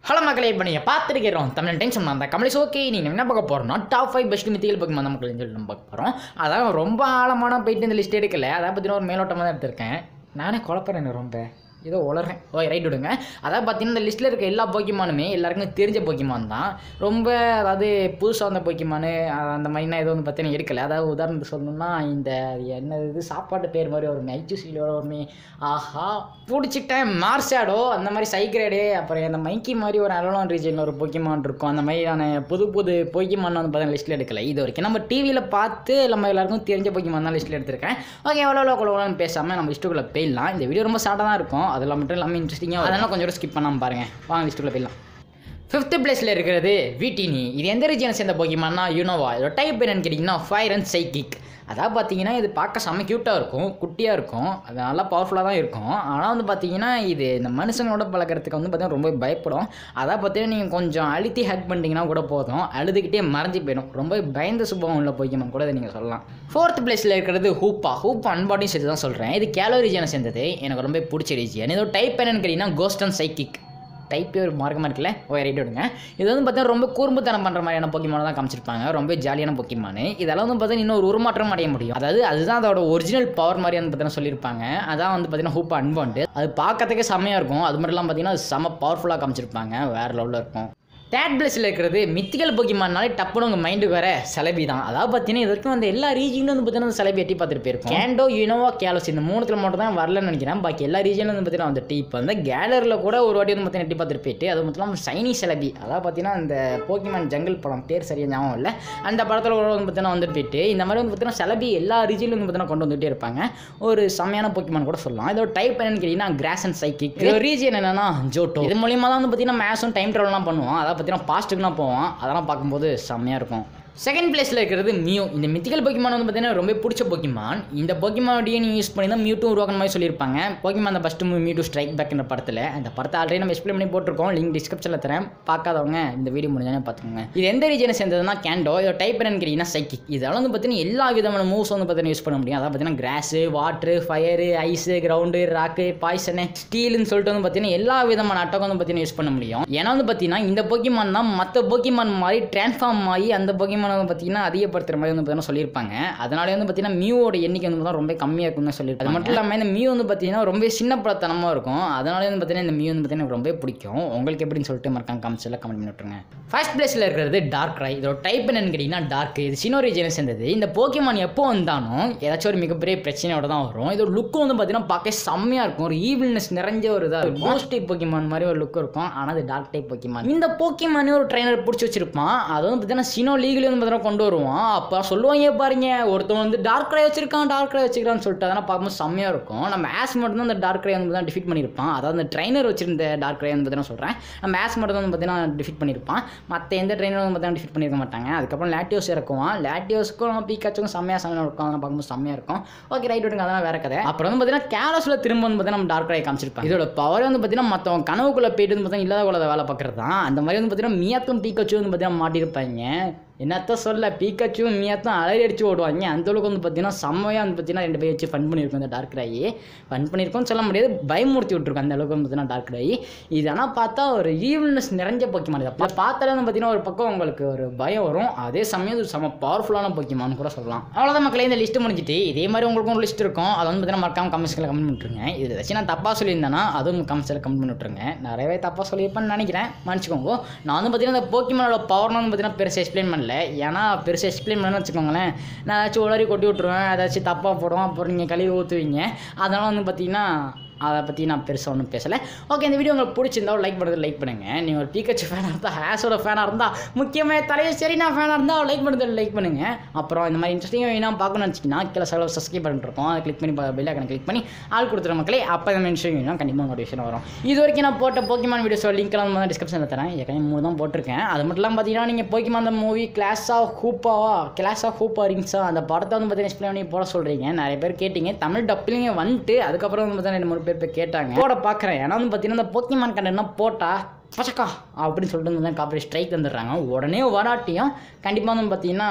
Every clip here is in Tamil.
ஹலோ மக்களே இப்போ நீங்கள் பார்த்துருக்கிறோம் தமிழ் டென்ஷன் அந்த கமலேஷ் ஓகே நீங்கள் என்ன பார்க்க போகிறோம்னா டாப் ஃபைவ் பெஸ்ட் மித்திகள் பக்கம் அந்த மக்கள் சொல்லி நம்ம பார்க்க போகிறோம் அதான் ரொம்ப ஆழமான போயிட்டு இந்த லிஸ்ட் எடுக்கல அதை பற்றின ஒரு மேலோட்டமாக தான் எடுத்திருக்கேன் நானே குழப்பறேன் ரொம்ப ஏதோ உளறேன் ஓ ரைட் விடுங்க அதாவது பார்த்தீங்கன்னா இந்த லிஸ்ட்டில் இருக்க எல்லா போக்கிமானுமே எல்லாருக்குமே தெரிஞ்ச போக்கிமான் தான் ரொம்ப அதாவது புதுசாக வந்த போக்கிமானு அந்த மாதிரினா எதுவும் வந்து பார்த்தீங்கன்னா எடுக்கல அதாவது உதாரணத்துக்கு சொல்லணும்னா இந்த என்ன இது சாப்பாட்டு பேர் மாதிரி ஒரு ஐச்சுசியிலோட ஒருமே ஆஹா பிடிச்சிட்டேன் மார்ஷாடோ அந்த மாதிரி சைக்ரேடு அப்புறம் அந்த மைக்கி மாதிரி ஒரு அலோன் ரீஜனில் ஒரு போக்கிமான் இருக்கும் அந்த மாதிரியான புது புது போக்கிமான் வந்து பார்த்தீங்கன்னா லிஸ்ட்டில் எடுக்கல இது வரைக்கும் நம்ம டிவியில் பார்த்து நம்ம எல்லாருக்கும் தெரிஞ்ச போக்கிமான் தான் லிஸ்ட்டில் எடுத்திருக்கேன் ஓகே எவ்வளோ எவ்வளோ எவ்வளோன்னு பேசாமல் நம்ம லிஸ்ட்டுக்குள்ளே போயிடலாம் இந்த வீடியோ ரொம்ப ஷார்ட்டாக தான் இருக்கும் அதெல்லாம் மட்டும் இல்லாமல் இன்ட்ரெஸ்டிங்காக அதெல்லாம் கொஞ்சம் ஸ்கிப் பண்ணாமல் பாருங்கள் வாங்க லிஸ்ட்டுக்குள்ளே போயிடலாம் ஃபிஃப்த் பிளேஸில் இருக்கிறது விட்டினி இது எந்த ரீஜனை சேர்ந்த போக்கிமான்னா யூனோவா இதோட டைப் என்னன்னு கேட்டிங்கன்னா ஃபயர் அண்ட் சைக்கிக் அதாவது பார்த்தீங்கன்னா இது பார்க்க செம்ம க்யூட்டாக இருக்கும் குட்டியாக இருக்கும் அது நல்லா பவர்ஃபுல்லாக தான் இருக்கும் ஆனால் வந்து பார்த்தீங்கன்னா இது இந்த மனுஷங்களோட பழக்கிறதுக்கு வந்து பார்த்தீங்கன்னா ரொம்ப பயப்படும் அதான் பார்த்தீங்கன்னா நீங்கள் கொஞ்சம் அழுத்தி ஹேக் பண்ணிட்டீங்கன்னா கூட போதும் அழுதுகிட்டே மறைஞ்சு போயிடும் ரொம்ப பயந்த சுபம் உள்ள போய்க்கணும் கூட இதை நீங்கள் சொல்லலாம் ஃபோர்த் பிளேஸில் இருக்கிறது ஹூப்பா ஹூப்பா அன்பாடியும் சேர்த்து தான் சொல்கிறேன் இது கேலோ ரீஜனை சேர்ந்தது எனக்கு ரொம்ப பிடிச்ச ரீஜன் இதோட டைப் என்னன்னு கேட்டிங்கன்னா கோஸ்ட் அண்ட் சைக்கிக் டைப்பே ஒரு மார்க்கமாக இருக்குல்ல ஓ ரைட் விடுங்க இது வந்து பார்த்தீங்கன்னா ரொம்ப கூர்ம்புத்தனம் பண்ணுற மாதிரியான பொக்கிமான தான் காமிச்சிருப்பாங்க ரொம்ப ஜாலியான பொக்கிமானு இதெல்லாம் வந்து பார்த்தீங்கன்னா இன்னொரு உருமாற்றம் அடைய முடியும் அதாவது அதுதான் அதோட ஒரிஜினல் பவர் மாதிரி வந்து பார்த்தீங்கன்னா சொல்லியிருப்பாங்க அதான் வந்து பார்த்தீங்கன்னா ஹூப் அன்பாண்டு அது பார்க்கறதுக்கே செம்மையாக இருக்கும் அது மட்டும் இல்லாமல் பார்த்தீங்கன்னா அது செம்ம பவர்ஃபுல்லாக காமிச்சிருப்பாங்க வேறு லெவலில் இருக்கும் தேர்ட் பிளேஸில் இருக்கிறது மித்திகல் பொக்கிமானாலே டப்புனு உங்கள் மைண்டுக்கு வர செலபி தான் அதாவது பார்த்தீங்கன்னா இது வரைக்கும் வந்து எல்லா ரீஜனும் வந்து பார்த்தீங்கன்னா செலபி எட்டி பார்த்துட்டு போயிருக்கும் கேண்டோ யூனோவா கேலோஸ் இந்த மூணுத்தில் மட்டும் தான் வரலன்னு நினைக்கிறேன் பாக்கி எல்லா ரீஜனும் வந்து பார்த்தீங்கன்னா வந்துட்டு இப்போ வந்து கேலரியில் கூட ஒரு வாட்டி வந்து பார்த்தீங்கன்னா எட்டி பார்த்துட்டு போயிட்டு அது மட்டும் இல்லாமல் சைனி செலபி அதாவது பார்த்தீங்கன்னா இந்த போக்கிமான் ஜங்கிள் படம் பேர் சரியாக ஞாபகம் இல்லை அந்த படத்தில் கூட வந்து பார்த்தீங்கன்னா வந்துட்டு போயிட்டு இந்த மாதிரி வந்து பார்த்தீங்கன்னா செலபி எல்லா ரீஜன்லையும் வந்து பார்த்தீங்கன்னா கொண்டு வந்துட்டே இருப்பாங்க ஒரு செம்மையான போக்கிமான் கூட சொல்லலாம் இதோட டைப் என்னன்னு கேட்டிங்கன்னா கிராஸ் அண்ட் சைக்கிக் இது ரீஜன் என்னன்னா ஜோட்டோ இது மூலியமாக தான் வந்து பார்த்தீங்கன்னா மேக்ஸும் டைம் ட்ராவல்லாம் பண்ணுவோம் அதாவது பார்த்தீங்கன்னா பாஸ்ட்டுக்குலாம் போவோம் அதெல்லாம் பார்க்கும்போது செம்மையாக இருக்கும் செகண்ட் பிளேஸில் இருக்கிறது மியூ இந்த மித்திக்கல் போக்கிமான் வந்து பார்த்தீங்கன்னா ரொம்ப பிடிச்ச போக்கிமான் இந்த போக்கிமானோடைய நீ யூஸ் பண்ணி தான் மியூட்டும் உருவாக்கின மாதிரி சொல்லியிருப்பாங்க போக்கிமான் அந்த first movie Mew strike back என்ற படத்தில் அந்த படத்தை ஆல்ரெடி நம்ம எக்ஸ்பிளைன் பண்ணி போட்டிருக்கோம் லிங்க் டிஸ்கிரிப்ஷனில் தரேன் பார்க்காதவங்க இந்த வீடியோ முடிஞ்சானே பார்த்துக்கோங்க இது எந்த ரீஜனை சேர்ந்ததுன்னா கேண்டோ இதோட டைப் என்னன்னு கேட்டிங்கன்னா சைக்கிக் இதெல்லாம் வந்து பார்த்தீங்கன்னா எல்லா விதமான மூவ்ஸ் வந்து பார்த்தீங்கன்னா யூஸ் பண்ண முடியும் அதாவது பார்த்தீங்கன்னா grass water fire ice ground rock poison ஸ்டீல்னு சொல்லிட்டு வந்து பார்த்தீங்கன்னா எல்லா விதமான அட்டகம் வந்து பார்த்தீங்கன்னா யூஸ் பண்ண முடியும் ஏன்னா வந்து பார்த்தீங்கன்னா இந்த போக்கிமான் தான் மற்ற போக்கிமான் மாதிரி டிரான்ஸ்ஃபார்ம் ஆகி அந்த போக்கிமான் வந்து பார்த்தீங்கன்னா அதிகப்படுத்துகிற மாதிரி வந்து பார்த்தீங்கன்னா சொல்லியிருப்பாங்க அதனால வந்து பார்த்தீங்கன்னா மியூவோட எண்ணிக்கை வந்து பார்த்தீங்கன்னா ரொம்ப கம்மியாக இருக்கும்னு சொல்லியிருப்பாங்க அது மட்டும் இல்லாமல் இந்த மியூ வந்து பார்த்தீங்கன்னா ரொம்ப சின்ன படத்தனமாக இருக்கும் அதனால வந்து பார்த்தீங்கன்னா இந்த மியூ வந்து பார்த்தீங்கன்னா எனக்கு ரொம்ப பிடிக்கும் உங்களுக்கு எப்படின்னு சொல்லிட்டு மறக்காம காமிச்சில் கமெண்ட் பண்ணி விட்டுருங்க ஃபர்ஸ்ட் பிளேஸில் இருக்கிறது டார்க் ரை இதோட டைப் என்னன்னு கேட்டிங்கன்னா டார்க் இது சினோ ரீஜனை சேர்ந்தது இந்த போக்கிமான் எப்போ வந்தாலும் ஏதாச்சும் ஒரு மிகப்பெரிய பிரச்சனையோட தான் வரும் இதோட லுக்கும் வந்து பார்த்தீங்கன்னா பார்க்க செம்மையாக இருக்கும் ஒரு ஈவில்னஸ் நிறைஞ்ச ஒரு இதாக இருக்கும் மோஸ்ட் டைப் போக்கிமான் மாதிரி ஒரு லுக் இருக்கும் ஆனால் அது டார்க் டைப் போக்கிமான் இந்த போக்கிமானே ஒரு ட்ரைனர் பிடிச்சி வச்சிருப்பான் அது வந்து பார்த்தீங்கன்னா சினோ லீக்லேயே வந்து பார்த்தீங்கன்னா கொண்டு வருவான் அப்போ சொல்லுவாங்க பாருங்க ஒருத்தன் வந்து டார்க் ரை வச்சிருக்கான் டார்க் ரை வச்சிருக்கான்னு சொல்லிட்டு அதெல்லாம் பார்க்கும்போது செம்மையாக இருக்கும் நம்ம ஆஸ் மட்டும் தான் அந்த டார்க் ரை வந்து தான் டிஃபிட் பண்ணியிருப்பான் அதாவது அந்த ட்ரைனர் வச்சிருந்த டார்க் ரை வந்து பார்த்தீங்கன்னா சொல்கிறேன் நம்ம ஆஸ் மட்டும் தான் வந்து பார்த்தீங்கன்னா டிஃபிட் பண்ணியிருப்பான் மற்ற எந்த ட்ரைனரும் வந்து பார்த்தீங்கன்னா டிஃபிட் பண்ணியிருக்க மாட்டாங்க அதுக்கப்புறம் லேட்டியோஸ் இறக்குவான் லேட்டியோஸ்க்கும் பீக்காச்சுக்கும் செம்மையாக செம்மையாக இருக்கும் அதெல்லாம் பார்க்கும்போது செம்மையாக இருக்கும் ஓகே ரைட் விடுங்க அதெல்லாம் வேற கதை அப்புறம் வந்து பார்த்தீங்கன்னா கேலஸில் திரும்ப வந்து பார்த்தீங்கன்னா நம்ம டார்க் ரை காமிச்சிருப்பாங்க இதோட பவர் வந்து பார்த்தீங்கன்னா மற்றவங்க கனவுக்குள்ளே போயிட்டு வந்து பார்த்தீங்கன்னா இல்லாத குள்ள வேலை பார்க்குறது தான் அந்த மாதிரி வந்து பார்த்தீங்கன்னா மியாத்தும் பீக்காச்சும் வந்து பார்த்தீங்கன்னா மாட்டியிருப்பாங்க என்னத்த சொல்ல பீக்காச்சும் மியாத்தும் அலறி அடிச்சு ஓடுவாங்க அந்த அளவுக்கு வந்து பார்த்தீங்கன்னா செம்மையாக வந்து பார்த்தீங்கன்னா ரெண்டு பேர் வச்சு ஃபன் பண்ணியிருக்கோம் இந்த டார்க் ராயி ஃபன் பண்ணியிருக்கோம்னு சொல்ல முடியாது பயமுறுத்தி விட்ருக்கோம் அந்த அளவுக்கு வந்து பார்த்தீங்கன்னா டார்க் ராயி இது ஆனால் பார்த்தா ஒரு ஈவல்னஸ் நிறைஞ்ச போக்கிமான் இது அப்போ பார்த்தாலே வந்து பார்த்தீங்கன்னா ஒரு பக்கம் உங்களுக்கு ஒரு பயம் வரும் அதே சமயம் இது செம்ம பவர்ஃபுல்லான போக்கிமான்னு கூட சொல்லலாம் அவ்வளோதான் மக்களே இந்த லிஸ்ட்டு முடிஞ்சிட்டு இதே மாதிரி உங்களுக்கும் ஒரு லிஸ்ட் இருக்கும் அதை வந்து பார்த்தீங்கன்னா மறக்காம கமெண்ட்ஸில் கமெண்ட் பண்ணிட்டுருங்க இது வச்சு நான் தப்பாக சொல்லியிருந்தேன்னா அதுவும் கமெண்ட்ஸில் கமெண்ட் பண்ணி விட்ருங்க நிறையவே தப்பாக சொல்லியிருப்பேன்னு நினைக்கிறேன் மன்னிச்சுக்கோங்க நான் வந்து பார்த்தீங்கன்னா இந்த போக்கிமானோட பவர்னு வந்து பார்த்தீங்கன்னா பெருசாக எக்ஸ்பிளைன் பண்ணல ஏன்னா பெருசாக எக்ஸ்பிளைன் பண்ணணும்னு வச்சுக்கோங்களேன் நான் ஏதாச்சும் உளறி கொட்டி விட்ருவேன் ஏதாச்சும் தப்பாக போடுவோம் அப்புறம் நீங்கள் கழுவி ஊற்றுவீங்க அதனால் வந்து பார்த்தீங்கன்னா அதை பற்றி நான் பெருசாக ஒன்றும் பேசலை ஓகே இந்த வீடியோ உங்களுக்கு பிடிச்சிருந்தா லைக் பண்ணுறது லைக் பண்ணுங்கள் நீங்கள் ஒரு பீக்கச்சு ஃபேனாக இருந்தால் ஹேஸோட ஃபேனாக இருந்தால் முக்கியமாக தலையை சரி நான் ஃபேனாக இருந்தால் லைக் பண்ணுறது லைக் பண்ணுங்கள் அப்புறம் இந்த மாதிரி இன்ட்ரெஸ்டிங்காக வேணா பார்க்கணும்னு வச்சிங்கன்னா கீழே சில சப்ஸ்கிரைப் பண்ணிட்டுருக்கோம் அதை கிளிக் பண்ணி பெல் ஐக்கனை கிளிக் பண்ணி ஆள் கொடுத்துற மக்களே அப்போ இந்த இன்ட்ரெஸ்டிங் வேணும் கண்டிப்பாக நோட்டிஃபிகேஷன் வரும் இது வரைக்கும் நான் போட்ட போக்கிமான் வீடியோஸ் லிங்க்லாம் வந்து டிஸ்கிரிப்ஷனில் தரேன் ஏற்கனவே மூணு தான் போட்டிருக்கேன் அது மட்டும் இல்லாமல் பார்த்தீங்கன்னா நீங்கள் போக்கிமான் அந்த மூவி கிளாஸ் ஆஃப் ஹூப்பாவா கிளாஸ் ஆஃப் ஹூப்பா ரிங்ஸா அந்த படத்தை வந்து பார்த்தீங்கன்னா எக்ஸ்பிளைன் பண்ணி போட சொல்கிறீங்க நிறைய பேர் கேட்டிங்க தமிழ் டப்பிலிங்க வந்துட்டு அதுக்கப்புறம் வந்து பார்த்தீங்கன்னா ரெண்டு மூணு பேர் போய் கேட்டாங்க போட பார்க்குறேன் ஏன்னா வந்து பார்த்தீங்கன்னா இந்த போக்கிமான் கண்டென்ட்னா போட்டால் பச்சக்கா அப்படின்னு சொல்லிட்டு வந்து காப்பி ஸ்ட்ரைக் தந்துடுறாங்க உடனே வராட்டியும் கண்டிப்பாக வந்து பார்த்தீங்கன்னா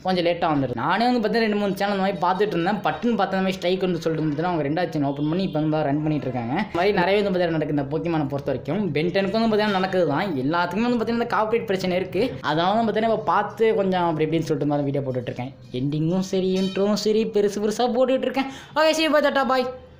கொஞ்சம் லேட்டாக வந்துடும் நானே வந்து பார்த்தீங்கன்னா ரெண்டு மூணு சேனல் மாதிரி பார்த்துட்டு இருந்தேன் பட்டுன்னு பார்த்த மாதிரி ஸ்ட்ரைக் வந்து சொல்லிட்டு பார்த்தீங்கன்னா அவங்க ரெண்டாவது சேனல் ஓப்பன் பண்ணி இப்போ வந்து ரன் பண்ணிட்டு இருக்காங்க இந்த மாதிரி நிறைய வந்து பார்த்தீங்கன்னா நடக்குது இந்த போக்கிமான பொறுத்த வரைக்கும் பென்டனுக்கு வந்து பார்த்தீங்கன்னா நடக்குது தான் எல்லாத்துக்குமே வந்து பார்த்தீங்கன்னா இந்த காப்பரேட் பிரச்சனை இருக்குது அதனால வந்து பார்த்தீங்கன்னா இப்போ பார்த்து கொஞ்சம் அப்படி இப்படின்னு சொல்லிட்டு மாதிரி வீடியோ போட்டுட்ருக்கேன் எண்டிங்கும் சரி இன்ட்ரோவும் சரி பெருசு பெருசாக போட்டுட்ருக்கேன் ஓகே சரி பாய் டாட்டா பாய்